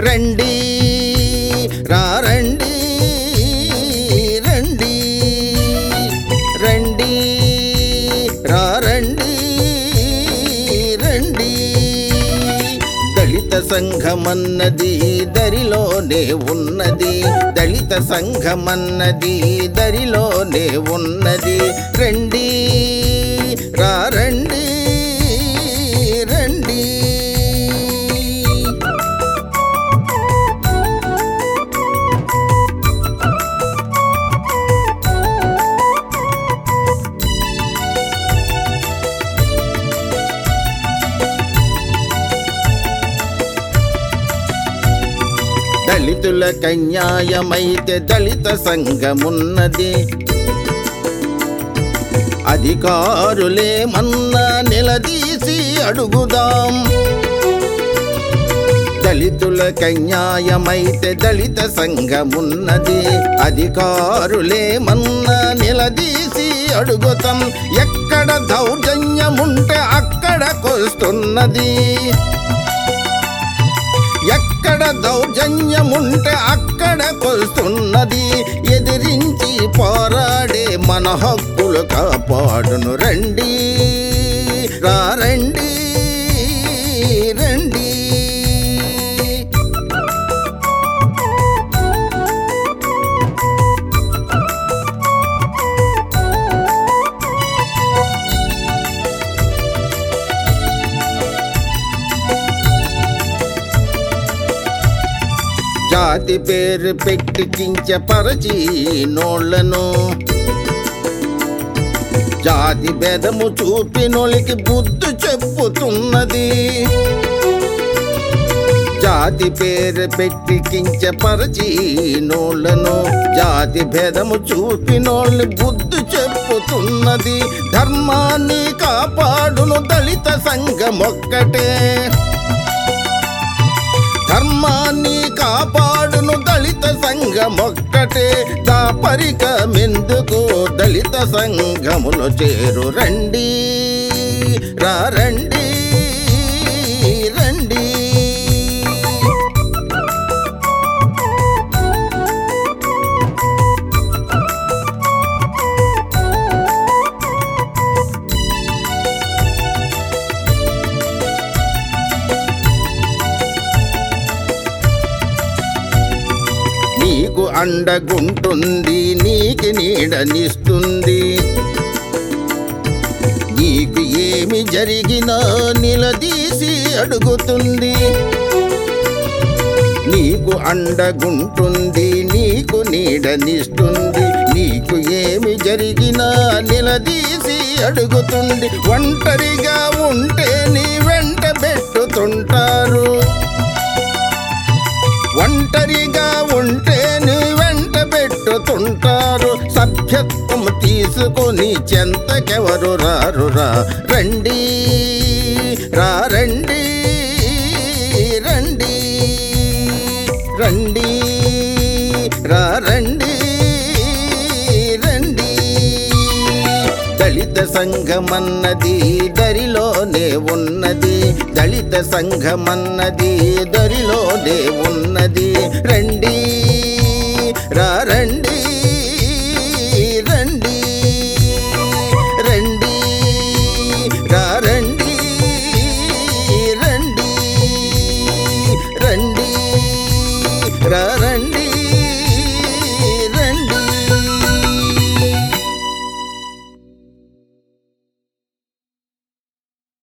రండి రా రండి రండి రండి రా రండి రండి దళిత సంఘమన్నది దరిలోనే ఉన్నది దళిత సంఘమన్నది దరిలోనే ఉన్నది రండి రా రండి రండి దళితుల కన్యాయమైతే దళిత సంఘమున్నది అధికారులేమన్నా నిలదీసి అడుగుదాం దళితుల కన్యాయమైతే దళిత సంఘమున్నది అధికారులేమన్నా నిలదీసి అడుగుతాం ఎక్కడ దౌర్జన్యముంటే అక్కడకొస్తున్నది ఎక్కడ దౌర్జన్యముంటే అక్కడ కొలుస్తున్నది ఎదిరించి పోరాడే మన హక్కులు కాపాడును రండి రా రండి రండి జాతి పేరు పెట్టి కించపరచి నోళ్లను జాతి భేదము చూపినోళ్ళకి బుద్ధి చెప్పుతున్నది జాతి పేరు పెట్టి కించపరచి నోళ్లను జాతి భేదము చూపినోళ్ళని బుద్ధి చెప్పుతున్నది ధర్మాన్ని కాపాడును దళిత సంఘమొక్కటే ధర్మాన్ని కాపాడును దళిత సంఘమొక్కటే దాపరికమెందుకు దళిత సంఘములో చేరు రండి రా రండి రండి నీకు అండగుంటుంది నీకు నీడనిస్తుంది నీకు ఏమి జరిగినా నిలదీసి అడుగుతుంది నీకు అండగుంటుంది నీకు నీడనిస్తుంది నీకు ఏమి జరిగినా నిలదీసి అడుగుతుంది ఒంటరిగా ఉంటే నీ వెంట పెట్టుతుంటారు ఒంటరిగా ఉంటే నీ వెంట పెట్టుతుంటారు సభ్యత్వం తీసుకొని చెంతకెవరు రారు రా రండి రా రండి రండి రండి రా రండి రండి దళిత సంఘమన్నది దరిలోనే ఉన్నది దళిత సంఘమన్నది దరిలోనే ఉన్నది రండి రా రండి